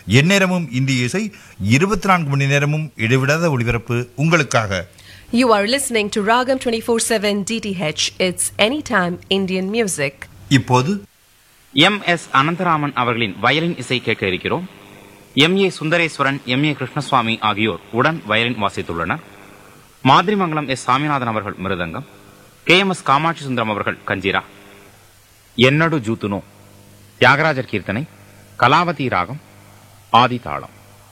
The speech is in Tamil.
எந்நேரமும் இந்திய இசை இருபத்தி நான்கு மணி நேரமும் இடைவிடாத ஒளிபரப்பு உங்களுக்காக You are listening to Ragam 24/7 DTH. It's anytime Indian music. இப்போது எம் எஸ் அனந்தராமன் அவர்களின் வயலின் இசை கேட்க இருக்கிறோம் M A Sundareswaran M A Krishnaswamy ஆகியோர் உடன் வயலின் வாசித்துள்ளனர் மாதிரிமங்கலம் எஸ் சாமிநாதன் அவர்கள் மிருதங்கம் K M S Kamakshi Sundaram அவர்கள் கஞ்சிரா என்னடு ஜூத்துனோ தியாகராஜர் கீர்த்தனை கலாவதி ராகம் ஆதி தாளம்